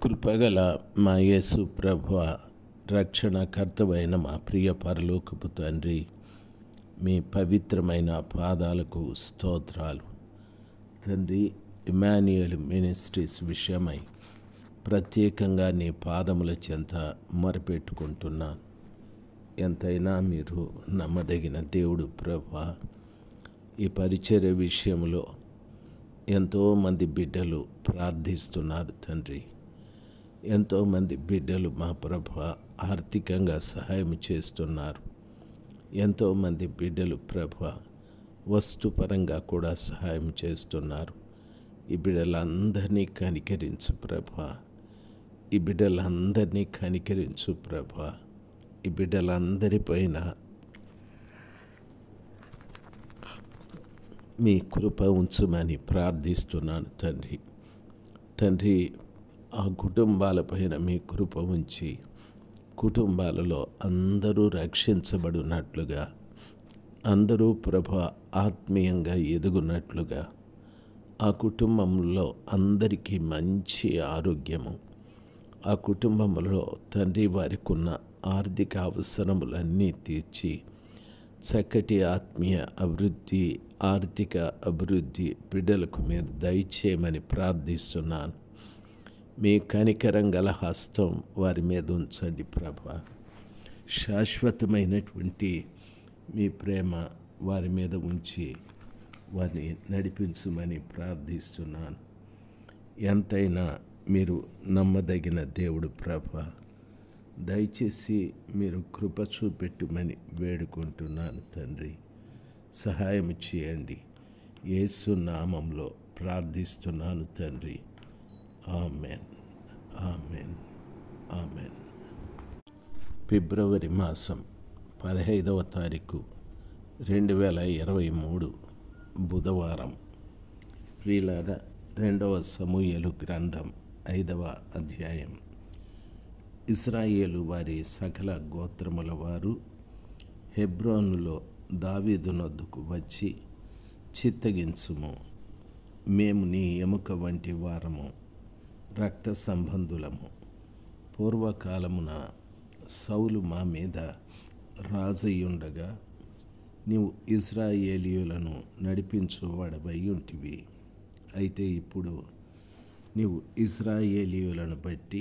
కృపగల మా యేసు ప్రభు రక్షణకర్తవైన మా ప్రియ పరలోకపు తండ్రి మీ పవిత్రమైన పాదాలకు స్తోత్రాలు తండ్రి ఇమాన్యుయల్ మినిస్ట్రీస్ విషయమై ప్రత్యేకంగా నీ పాదముల చెంత మొరపెట్టుకుంటున్నాను ఎంతైనా మీరు నమ్మదగిన దేవుడు ప్రభా ఈ పరిచర్య విషయంలో ఎంతోమంది బిడ్డలు ప్రార్థిస్తున్నారు తండ్రి ఎంతోమంది బిడ్డలు మా ప్రభ ఆర్థికంగా సహాయం చేస్తున్నారు ఎంతోమంది బిడ్డలు ప్రభ వస్తుపరంగా కూడా సహాయం చేస్తున్నారు ఈ బిడ్డలందరినీ కనికరించు ప్రభ ఈ బిడ్డలందరినీ కనికరించు ప్రభ ఈ బిడ్డలందరిపైన మీ కృప ఉంచమని ప్రార్థిస్తున్నాను తండ్రి తండ్రి ఆ కుటుంబాలపైన మీ కృప ఉంచి కుటుంబాలలో అందరూ రక్షించబడినట్లుగా అందరూ ప్రభ ఆత్మీయంగా ఎదుగునట్లుగా ఆ కుటుంబంలో అందరికీ మంచి ఆరోగ్యము ఆ కుటుంబంలో తండ్రి వారికి ఉన్న ఆర్థిక అవసరములన్నీ తీర్చి చక్కటి ఆత్మీయ అభివృద్ధి ఆర్థిక అభివృద్ధి బిడ్డలకు మీరు దయచేయమని ప్రార్థిస్తున్నాను మీ కనికరం గల హస్తం వారి మీద ఉంచండి ప్రభ శాశ్వతమైనటువంటి మీ ప్రేమ వారి మీద ఉంచి వారిని నడిపించమని ప్రార్థిస్తున్నాను ఎంతైనా మీరు నమ్మదగిన దేవుడు ప్రభ దయచేసి మీరు కృప చూపెట్టుమని వేడుకుంటున్నాను తండ్రి సహాయం చేయండి యేసు నామంలో ప్రార్థిస్తున్నాను తండ్రి ఆమెన్ ఆమెన్ ఆమెన్ ఫిబ్రవరి మాసం పదహైదవ తారీఖు రెండు వేల ఇరవై మూడు బుధవారం ప్రియులార రెండవ సమూహలు గ్రంథం ఐదవ అధ్యాయం ఇస్రాయేలు వారి సకల గోత్రముల వారు హెబ్రోనులో దావీదు నొద్దుకు వచ్చి చిత్తగించుము మేము నీ ఎముక వంటి వారము రక్త సంబంధులము పూర్వకాలమున సౌలు మా మీద రాజయ్యుండగా నీవు ఇజ్రాయేలీయులను నడిపించువాడవై ఉంటివి అయితే ఇప్పుడు నీవు ఇజ్రాయేలీయులను బట్టి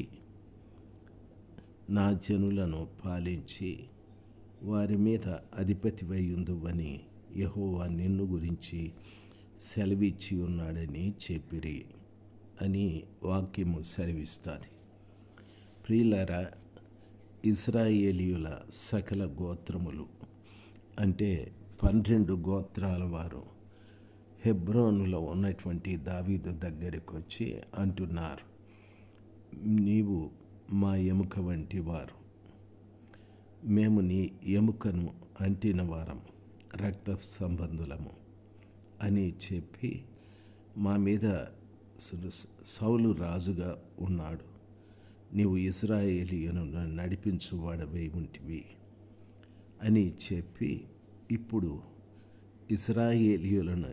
నా జనులను పాలించి వారి మీద అధిపతివై ఉందువని యహోవా నిన్ను గురించి సెలవిచ్చి ఉన్నాడని చెప్పిరి అని వాక్యము సెలవిస్తుంది ప్రియులరా ఇజ్రాయేలీయుల సకల గోత్రములు అంటే పన్నెండు గోత్రాల వారు హెబ్రోనులో ఉన్నటువంటి దావీదు దగ్గరికి వచ్చి అంటున్నారు నీవు మా ఎముక వంటి వారు మేము నీ ఎముకను అంటిన వారం రక్త సంబంధులము అని చెప్పి మా మీద సౌలు రాజుగా ఉన్నాడు నీవు ఇజ్రాయేలీయును నడిపించువాడవై ఉంటివి అని చెప్పి ఇప్పుడు ఇస్రాయేలీయులను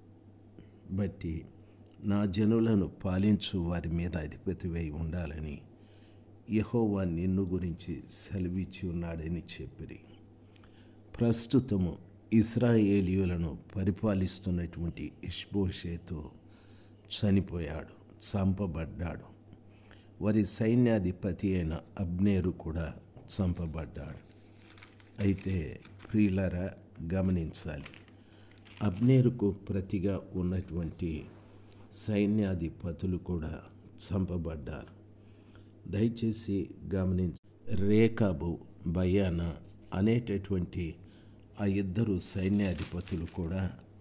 బట్టి నా జనులను పాలించు వారి మీద అధిపతివై ఉండాలని యహోవా నిన్ను గురించి సెలవిచ్చి ఉన్నాడని చెప్పిరి ప్రస్తుతము ఇస్రాయేలీయులను పరిపాలిస్తున్నటువంటి ఇష్బోషేతు చనిపోయాడు చంపబడ్డాడు వారి సైన్యాధిపతి అయిన అబ్నేరు కూడా చంపబడ్డాడు అయితే ప్రియులరా గమనించాలి అబ్నేరుకు ప్రతిగా ఉన్నటువంటి సైన్యాధిపతులు కూడా చంపబడ్డారు దయచేసి గమనించి రేకాబు బయాన అనేటటువంటి ఆ ఇద్దరు సైన్యాధిపతులు కూడా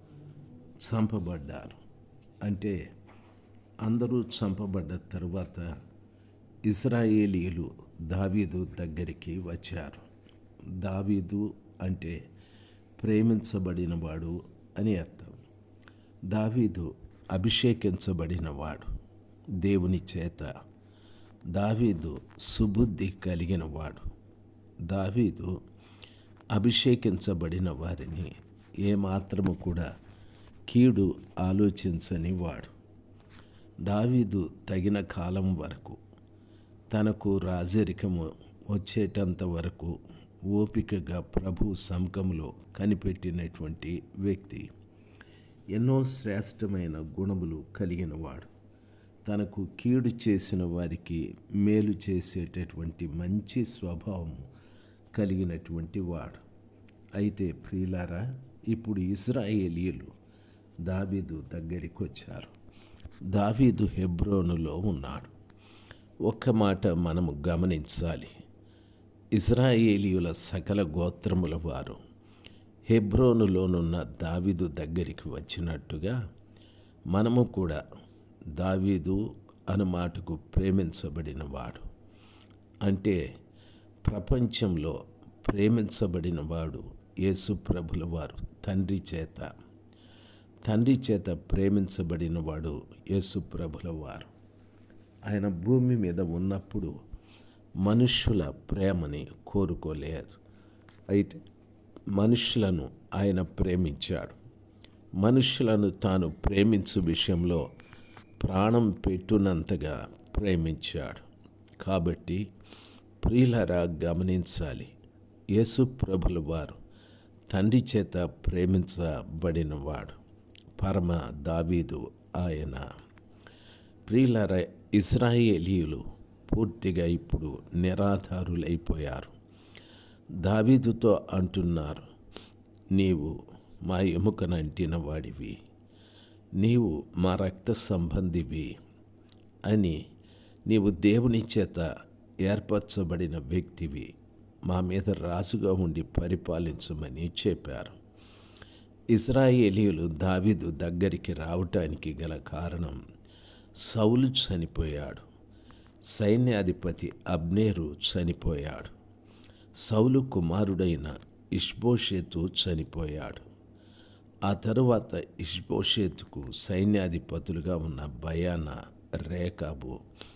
చంపబడ్డారు అంటే అందరూ చంపబడ్డ తరువాత ఇజ్రాయేలీలు దావీదు దగ్గరికి వచ్చారు దావీదు అంటే ప్రేమించబడినవాడు అని అర్థం దావీదు అభిషేకించబడినవాడు దేవుని చేత దావీదు సుబుద్ధి కలిగినవాడు దావీదు అభిషేకించబడిన వారిని ఏమాత్రము కూడా కీడు ఆలోచించని వాడు దావీదు తగిన కాలం వరకు తనకు రాజరికము వచ్చేటంత వరకు ఓపికగా ప్రభు సముఖంలో కనిపెట్టినటువంటి వ్యక్తి ఎన్నో శ్రేష్టమైన గుణములు కలిగిన వాడు తనకు కీడు చేసిన వారికి మేలు చేసేటటువంటి మంచి స్వభావము కలిగినటువంటి వాడు అయితే ప్రియులారా ఇప్పుడు ఇజ్రాయేలీలు దావీదు దగ్గరికి వచ్చారు దావీదు హెబ్రోనులో ఉన్నాడు ఒక్క మాట మనము గమనించాలి ఇజ్రాయేలీయుల సకల గోత్రముల వారు హెబ్రోనులోనున్న దావీదు దగ్గరికి వచ్చినట్టుగా మనము కూడా దావీదు అనుమాటకు ప్రేమించబడిన వాడు అంటే ప్రపంచంలో ప్రేమించబడిన వాడు యేసు ప్రభుల వారు తండ్రి చేత తండ్రి చేత ప్రేమించబడిన వాడు యేసు ప్రభుల వారు ఆయన భూమి మీద ఉన్నప్పుడు మనుష్యుల ప్రేమని కోరుకోలేరు అయితే మనుషులను ఆయన ప్రేమించాడు మనుషులను తాను ప్రేమించు విషయంలో ప్రాణం పెట్టునంతగా ప్రేమించాడు కాబట్టి ప్రియులరా గమనించాలి యేసు ప్రభుల వారు తండ్రి చేత ప్రేమించబడినవాడు పరమ దావీదు ఆయన ప్రియులర ఇజ్రాయేలీయులు పూర్తిగా ఇప్పుడు నిరాధారులైపోయారు దావీదుతో అంటున్నారు నీవు మా ఎముకనంటిన వాడివి నీవు మా రక్త సంబంధివి అని నీవు దేవుని చేత ఏర్పరచబడిన వ్యక్తివి మా మీద రాజుగా ఉండి పరిపాలించమని చెప్పారు ఇజ్రాయేలీయులు దావీదు దగ్గరికి రావటానికి గల కారణం సౌలు చనిపోయాడు సైన్యాధిపతి అబ్నేరు చనిపోయాడు సౌలు కుమారుడైన ఇష్బోషేతు చనిపోయాడు ఆ తరువాత ఇష్బోషేతుకు సైన్యాధిపతులుగా ఉన్న బయాన రేకాబు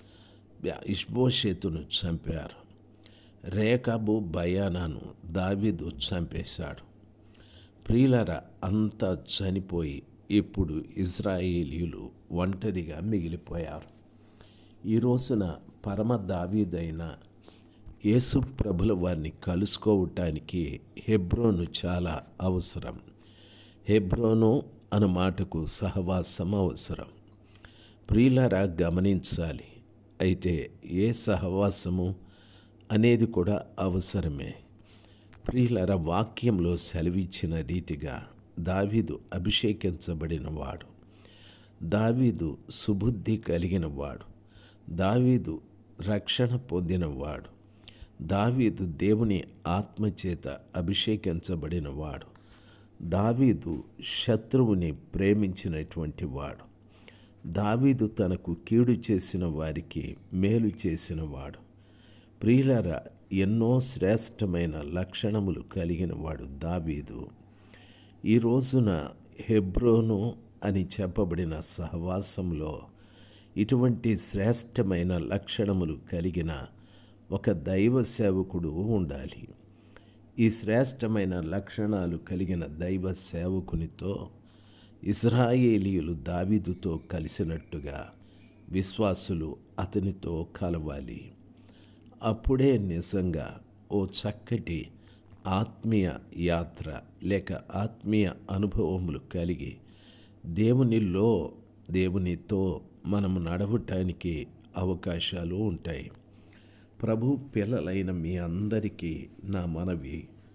ఇష్బోషేతును చంపారు రేకాబు బయానాను దావీదు చంపేశాడు ప్రియులర అంతా చనిపోయి ఇప్పుడు ఇజ్రాయేలీలు ఒంటరిగా మిగిలిపోయారు ఈ రోజున పరమ దావీదైన యేసు ప్రభుల వారిని కలుసుకోవటానికి హెబ్రోను చాలా అవసరం హెబ్రోను అన్న మాటకు సహవాసం అవసరం ప్రియులరా గమనించాలి అయితే ఏ సహవాసము అనేది కూడా అవసరమే ప్రియులర వాక్యంలో సెలవిచ్చిన రీతిగా దావీదు అభిషేకించబడిన వాడు దావీదు సుబుద్ధి కలిగిన వాడు దావీదు రక్షణ పొందినవాడు దావీదు దేవుని ఆత్మచేత అభిషేకించబడిన వాడు దావీదు శత్రువుని ప్రేమించినటువంటి వాడు దావీదు తనకు కీడు చేసిన వారికి మేలు చేసిన వాడు ప్రియులర ఎన్నో శ్రేష్టమైన లక్షణములు కలిగిన వాడు దావీదు ఈ రోజున హెబ్రోను అని చెప్పబడిన సహవాసంలో ఇటువంటి శ్రేష్టమైన లక్షణములు కలిగిన ఒక దైవ సేవకుడు ఉండాలి ఈ శ్రేష్టమైన లక్షణాలు కలిగిన దైవ సేవకునితో ఇజ్రాయేలీయులు దావీదుతో కలిసినట్టుగా విశ్వాసులు అతనితో కలవాలి అప్పుడే నిజంగా ఓ చక్కటి ఆత్మీయ యాత్ర లేక ఆత్మీయ అనుభవములు కలిగి దేవునిలో దేవునితో మనము నడవటానికి అవకాశాలు ఉంటాయి ప్రభు పిల్లలైన మీ అందరికీ నా మనవి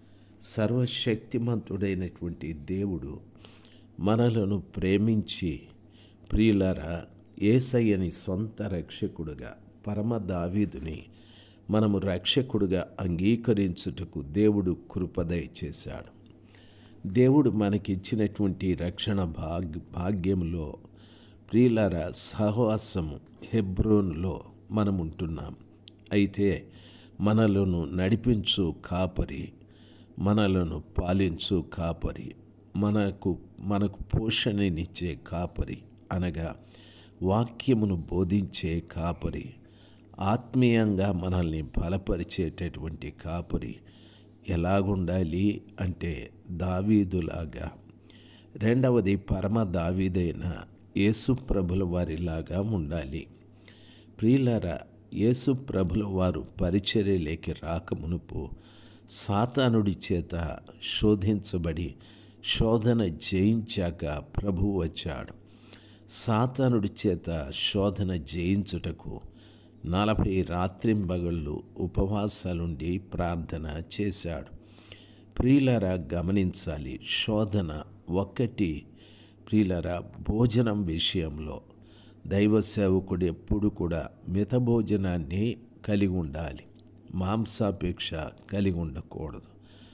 సర్వశక్తిమంతుడైనటువంటి దేవుడు మనలను ప్రేమించి ప్రియులరా ఏసయ్యని సొంత రక్షకుడుగా పరమ దావీదుని మనము రక్షకుడుగా అంగీకరించుటకు దేవుడు కృపదయ చేశాడు దేవుడు మనకిచ్చినటువంటి రక్షణ భాగ్ భాగ్యంలో ప్రియులర సహవాసము హెబ్రోన్లో మనం ఉంటున్నాం అయితే మనలను నడిపించు కాపరి మనలను పాలించు కాపరి మనకు మనకు పోషణనిచ్చే కాపరి అనగా వాక్యమును బోధించే కాపరి ఆత్మీయంగా మనల్ని బలపరిచేటటువంటి కాపరి ఎలాగుండాలి అంటే దావీదులాగా రెండవది పరమ దావీదైన యేసు ప్రభుల వారిలాగా ఉండాలి ప్రియులర యేసు ప్రభుల వారు పరిచర్యలేకి రాకమునుపు సాతానుడి చేత శోధించబడి శోధన జయించాక ప్రభు వచ్చాడు సాతానుడి చేత శోధన జయించుటకు నలభై రాత్రింబగళ్ళు ఉపవాసాలుండి ప్రార్థన చేశాడు ప్రియులరా గమనించాలి శోధన ఒక్కటి ప్రియులరా భోజనం విషయంలో దైవ సేవకుడు ఎప్పుడు కూడా మిత భోజనాన్ని కలిగి ఉండాలి మాంసాపేక్ష కలిగి ఉండకూడదు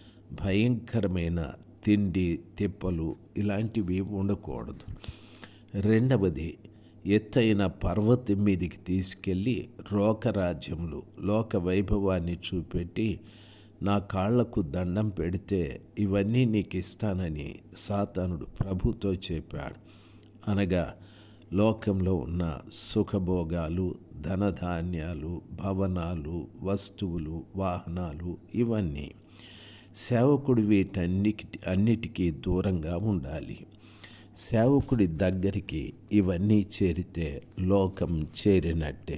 భయంకరమైన తిండి తిప్పలు ఇలాంటివి ఉండకూడదు రెండవది ఎత్తైన పర్వతం మీదికి తీసుకెళ్ళి లోకరాజ్యములు లోక వైభవాన్ని చూపెట్టి నా కాళ్లకు దండం పెడితే ఇవన్నీ నీకు ఇస్తానని సాతానుడు ప్రభుతో చెప్పాడు అనగా లోకంలో ఉన్న సుఖభోగాలు ధనధాన్యాలు భవనాలు వస్తువులు వాహనాలు ఇవన్నీ సేవకుడు వీటన్నిటి అన్నిటికీ దూరంగా ఉండాలి సేవకుడి దగ్గరికి ఇవన్నీ చేరితే లోకం చేరినట్టే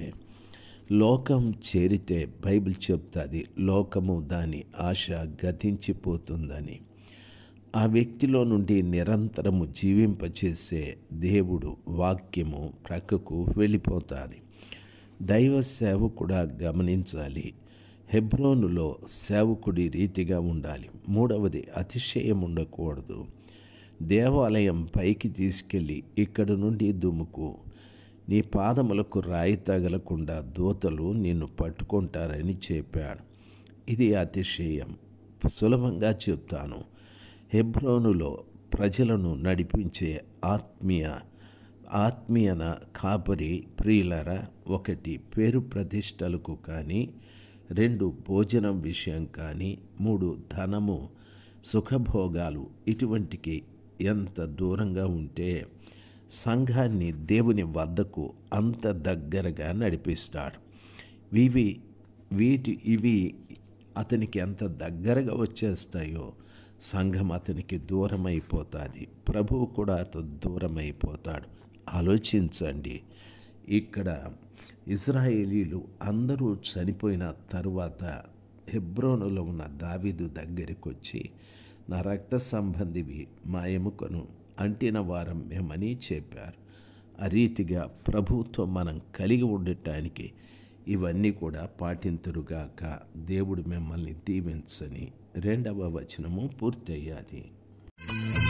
లోకం చేరితే బైబిల్ చెప్తుంది లోకము దాని ఆశ గతించిపోతుందని ఆ వ్యక్తిలో నుండి నిరంతరము జీవింపచేసే దేవుడు వాక్యము ప్రక్కకు వెళ్ళిపోతుంది దైవ సేవకుడా గమనించాలి హెబ్రోనులో సేవకుడి రీతిగా ఉండాలి మూడవది అతిశయం ఉండకూడదు దేవాలయం పైకి తీసుకెళ్ళి ఇక్కడ నుండి దుమ్ముకు నీ పాదములకు రాయి తగలకుండా దూతలు నిన్ను పట్టుకుంటారని చెప్పాడు ఇది అతిశయం సులభంగా చెప్తాను హెబ్రోనులో ప్రజలను నడిపించే ఆత్మీయ ఆత్మీయన కాపరి ప్రియులర ఒకటి పేరు ప్రతిష్టలకు కానీ రెండు భోజనం విషయం కానీ మూడు ధనము సుఖభోగాలు ఇటువంటికి ఎంత దూరంగా ఉంటే సంఘాన్ని దేవుని వద్దకు అంత దగ్గరగా నడిపిస్తాడు ఇవి వీటి ఇవి అతనికి ఎంత దగ్గరగా వచ్చేస్తాయో సంఘం అతనికి దూరం అయిపోతుంది ప్రభువు కూడా అతను దూరం అయిపోతాడు ఆలోచించండి ఇక్కడ ఇజ్రాయేలీలు అందరూ చనిపోయిన తరువాత హెబ్రోనులో ఉన్న దావీదు దగ్గరికి వచ్చి నా రక్త సంబంధివి మా ఎముకను అంటిన వారం మేమని చెప్పారు ఆ రీతిగా ప్రభుత్వం మనం కలిగి ఉండటానికి ఇవన్నీ కూడా పాటింతురుగాక దేవుడు మిమ్మల్ని దీవించని రెండవ వచనము పూర్తయ్యాది